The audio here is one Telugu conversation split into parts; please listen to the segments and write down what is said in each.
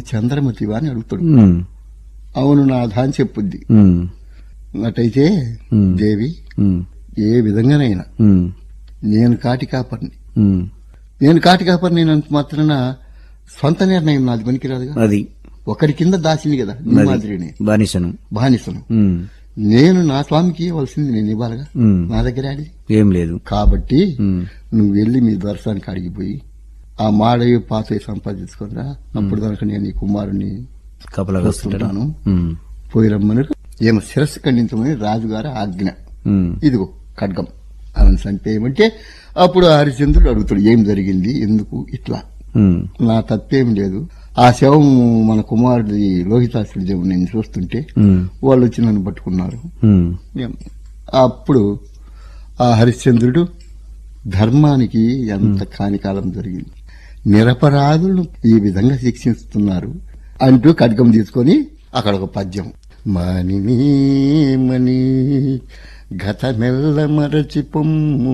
చంద్రమతివా అని అడుగుతాడు ఉమ్, అవును నాథా అని చెప్పుద్ది ఉమ్, అటైతే ఉమ్. దేవి ఉమ్, ఏ విధంగానైనా ఉమ్, నేను కాటి కాపర్ని ఉమ్. నేను కాటి కాపర్ని అంత మాత్రాన సొంత నిర్ణయం నాది పనికిరాదుగా అది ఒకరి కింద దాచింది కదా నీ అది. మాదిరిని బానిసను బానిసను ఉమ్, నేను నా స్వామికి ఇవ్వాల్సింది నేను ఇవ్వాలిగా ఉమ్. నా దగ్గర ఆడి ఏం లేదు కాబట్టి ఉమ్, నువ్వు వెళ్ళి మీ దర్శనానికి అడిగిపోయి ఆ మాడవి పాతవి సంపాదించుకురా అప్పుడు దానికి నేను ఈ కుమారుని కపలగా వస్తుంటాడు వస్తుంటాను ఉమ్, పోయి రమ్మని ఈమె శిరస్సు ఖండించమని రాజుగారి ఆజ్ఞ ఉమ్, ఇదిగో ఖడ్గం ఆమెను చంపేయమంటే అప్పుడు హరిశ్చంద్రుడు అడుగుతాడు ఏం జరిగింది ఎందుకు ఇట్లా ఉమ్, నా తప్పేం లేదు ఆ శవం మన కుమారుడి లోహితాసుడి దేవుడు నేను చూస్తుంటే ఉమ్, వాళ్ళు వచ్చి నన్ను పట్టుకున్నారు ఉమ్, ఏం- అప్పుడు ఆ హరిశ్చంద్రుడు ధర్మానికి ఎంత కానికాలం జరిగింది నిరపరాధులను ఈ విధంగా శిక్షిస్తున్నారు అంటూ ఖడ్గం తీసుకొని అక్కడ ఒక పద్యం మణిని మణి గతమెల్ల మరచి పొమ్ము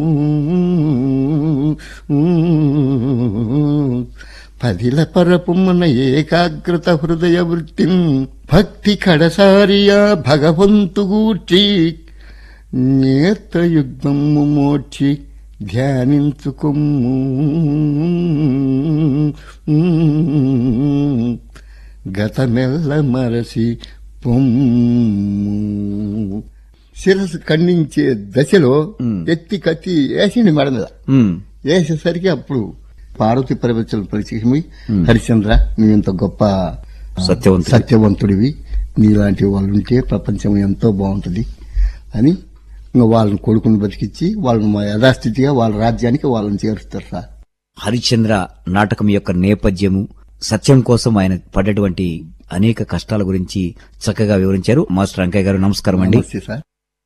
పదిల పరపుమ్మన ఏకాగ్రత హృదయ వృత్తిన్ భక్తి కడసారియా భగవంతు గూర్చి నేత్రయుగ్మము మోర్చి ధ్యానించుకొమ్ము గతమెల్ల మరసి పొమ్ము శిరస్సు ఖండించే దశలో ఎత్తి కత్తి వేసిండి మెడ మీద ఉమ్, వేసేసరికి అప్పుడు పార్వతి పరమేశ్వర పరిచయమై హరిశ్చంద్ర నువ్వింత గొప్ప సత్యవంతుడు. సత్యవంతుడివి నీలాంటి వాళ్ళు ఉంటే ప్రపంచం ఎంతో బాగుంటది అని ఇంకా వాళ్ళని కొడుకుని బతికిచ్చి వాళ్ళని మా యథాస్థితిగా వాళ్ళ రాజ్యానికి వాళ్ళని చేరుస్తారు సార్ హరిశ్చంద్ర నాటకం యొక్క నేపథ్యము సత్యం కోసం ఆయన పడ్డటువంటి అనేక కష్టాల గురించి చక్కగా వివరించారు మాస్టర్ అంకయ్య గారు నమస్కారం అండి నమస్తే సార్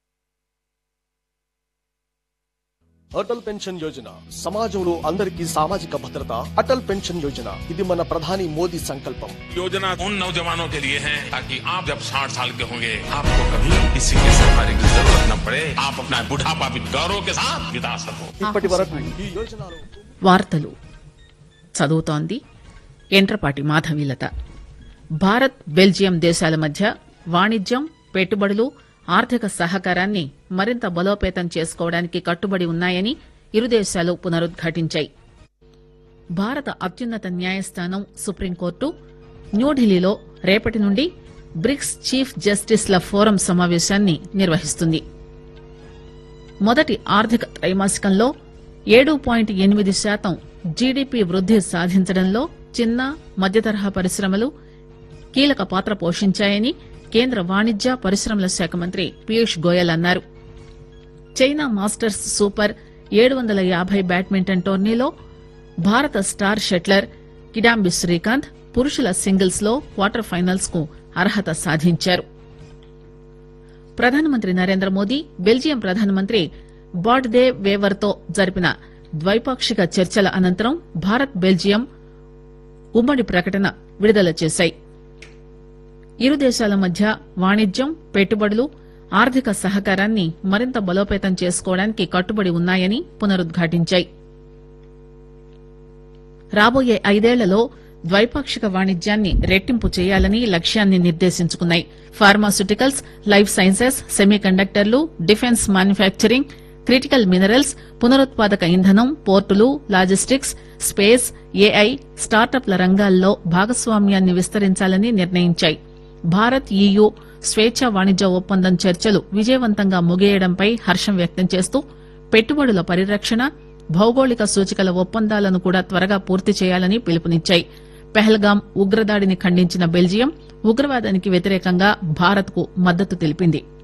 అటల్ పెన్షన్ యోజన సమాజంలో అందరికీ సామాజిక భద్రత అటల్ పెన్షన్ యోజన ఇది మన ప్రధాని మోదీ సంకల్పం योजना उन नौजवानों के लिए है ताकि आप जब 60 साल के होंगे आपको कभी किसी के सहारे की जरूरत न पड़े आप अपना बुढ़ापा भी गौरव के साथ बिता सको ఇప్పటి వరకు ఈ యోజనలో వార్తలు చదువుతోంది ఎంట్రపాటి మాధవీలత భారత్ బెల్జియం దేశాల మధ్య వాణిజ్యం పెట్టుబడులు ఆర్థిక సహకారాన్ని మరింత బలోపేతం చేసుకోవడానికి కట్టుబడి ఉన్నాయని ఇరు దేశాలు పునరుద్ఘాటించాయి భారత అత్యున్నత న్యాయస్థానం సుప్రీంకోర్టు న్యూఢిల్లీలో రేపటి నుండి బ్రిక్స్ చీఫ్ జస్టిస్ల ఫోరం సమావేశాన్ని నిర్వహిస్తుంది మొదటి ఆర్థిక త్రైమాసికంలో ఏడు పాయింట్ ఎనిమిది శాతం జీడీపీ వృద్ది సాధించడంలో చిన్న మధ్యతరహా పరిశ్రమలు కీలక పాత్ర పోషించాయని కేంద్ర వాణిజ్య పరిశ్రమల శాఖ మంత్రి పీయూష్ గోయల్ అన్నారు చైనా మాస్టర్స్ సూపర్ ఏడు వందల యాభై బ్యాడ్మింటన్ టోర్నీలో భారత స్టార్ షట్లర్ కిడాంబి శ్రీకాంత్ పురుషుల సింగిల్స్ లో క్వార్టర్ ఫైనల్స్ కు అర్హత సాధించారు ప్రధానమంత్రి నరేంద్ర మోదీ బెల్జియం ప్రధానమంత్రి బాడ్దే వేవర్ తో జరిపిన ద్వైపాక్షిక చర్చల అనంతరం భారత్ బెల్జియం ఉమ్మడి ప్రకటన విడుదల చేశాయి ఇరు దేశాల మధ్య వాణిజ్యం పెట్టుబడులు ఆర్థిక సహకారాన్ని మరింత బలోపేతం చేసుకోవడానికి కట్టుబడి ఉన్నాయని పునరుద్ఘాటించాయి రాబోయే ఐదేళ్లలో ద్వైపాక్షిక వాణిజ్యాన్ని రెట్టింపు చేయాలని లక్ష్యాన్ని నిర్దేశించుకున్నాయి ఫార్మాస్యూటికల్స్ లైఫ్ సైన్సెస్ సెమీకండక్టర్లు డిఫెన్స్ మ్యానుఫ్యాక్చరింగ్ క్రిటికల్ మినరల్స్ పునరుత్పాదక ఇంధనం పోర్టులు లాజిస్టిక్స్ స్పేస్ ఏఐ స్టార్టప్ల రంగాల్లో భాగస్వామ్యాన్ని విస్తరించాలని నిర్ణయించాయి భారత్ ఈయూ స్వేచ్ఛ వాణిజ్య ఒప్పందం చర్చలు విజయవంతంగా ముగియడంపై హర్షం వ్యక్తం చేస్తూ పెట్టుబడుల పరిరక్షణ భౌగోళిక సూచికల ఒప్పందాలను కూడా త్వరగా పూర్తి చేయాలని పిలుపునిచ్చాయి పెహల్గాం ఉగ్రదాడిని ఖండించిన బెల్జియం ఉగ్రవాదానికి వ్యతిరేకంగా భారత్ కు మద్దతు తెలిపింది